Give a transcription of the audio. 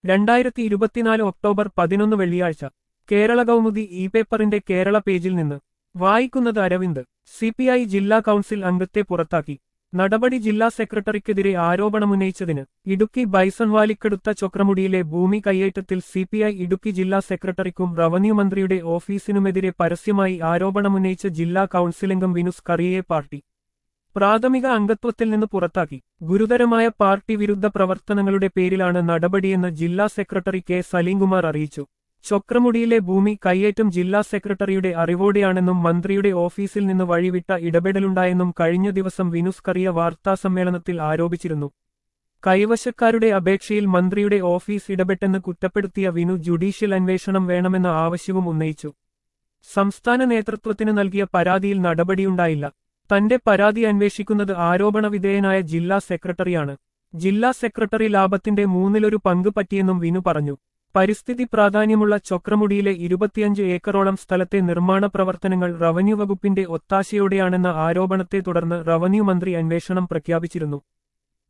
രണ്ടായിരത്തി ഇരുപത്തിനാല് ഒക്ടോബർ പതിനൊന്ന് വെള്ളിയാഴ്ച കേരള കൗമുദി ഇ പേപ്പറിന്റെ കേരള പേജിൽ നിന്ന് വായിക്കുന്നത് അരവിന്ദ് സിപിഐ ജില്ലാ കൗൺസിൽ അംഗത്തെ പുറത്താക്കി നടപടി ജില്ലാ സെക്രട്ടറിക്കെതിരെ ആരോപണമുന്നയിച്ചതിന് ഇടുക്കി ബൈസൺ വാലിക്കടുത്ത ചൊക്രമുടിയിലെ ഭൂമി കയ്യേറ്റത്തിൽ സിപിഐ ഇടുക്കി ജില്ലാ സെക്രട്ടറിക്കും റവന്യൂ മന്ത്രിയുടെ ഓഫീസിനുമെതിരെ പരസ്യമായി ആരോപണമുന്നയിച്ച ജില്ലാ കൗൺസിലംഗം വിനുസ് കറിയെ പാർട്ടി പ്രാഥമിക അംഗത്വത്തിൽ നിന്ന് പുറത്താക്കി ഗുരുതരമായ പാർട്ടി വിരുദ്ധ പ്രവർത്തനങ്ങളുടെ പേരിലാണ് നടപടിയെന്ന് ജില്ലാ സെക്രട്ടറി കെ സലീംകുമാർ അറിയിച്ചു ചൊക്രമുടിയിലെ ഭൂമി കയ്യേറ്റം ജില്ലാ സെക്രട്ടറിയുടെ അറിവോടെയാണെന്നും മന്ത്രിയുടെ ഓഫീസിൽ നിന്ന് വഴിവിട്ട ഇടപെടലുണ്ടായെന്നും കഴിഞ്ഞ ദിവസം വിനുസ് കറിയ വാർത്താസമ്മേളനത്തിൽ ആരോപിച്ചിരുന്നു കൈവശക്കാരുടെ അപേക്ഷയിൽ മന്ത്രിയുടെ ഓഫീസ് ഇടപെട്ടെന്ന് കുറ്റപ്പെടുത്തിയ വിനു ജുഡീഷ്യൽ അന്വേഷണം വേണമെന്ന ആവശ്യവും ഉന്നയിച്ചു സംസ്ഥാന നേതൃത്വത്തിന് നൽകിയ പരാതിയിൽ നടപടിയുണ്ടായില്ല തന്റെ പരാതി അന്വേഷിക്കുന്നത് ആരോപണവിധേയനായ ജില്ലാ സെക്രട്ടറിയാണ് ജില്ലാ സെക്രട്ടറി ലാഭത്തിന്റെ മൂന്നിലൊരു പങ്ക് പറ്റിയെന്നും വിനു പറഞ്ഞു പരിസ്ഥിതി പ്രാധാന്യമുള്ള ചൊക്രമുടിയിലെ ഇരുപത്തിയഞ്ച് ഏക്കറോളം സ്ഥലത്തെ നിർമ്മാണ പ്രവർത്തനങ്ങൾ റവന്യൂ വകുപ്പിന്റെ ഒത്താശയോടെയാണെന്ന ആരോപണത്തെ തുടർന്ന് റവന്യൂ മന്ത്രി അന്വേഷണം പ്രഖ്യാപിച്ചിരുന്നു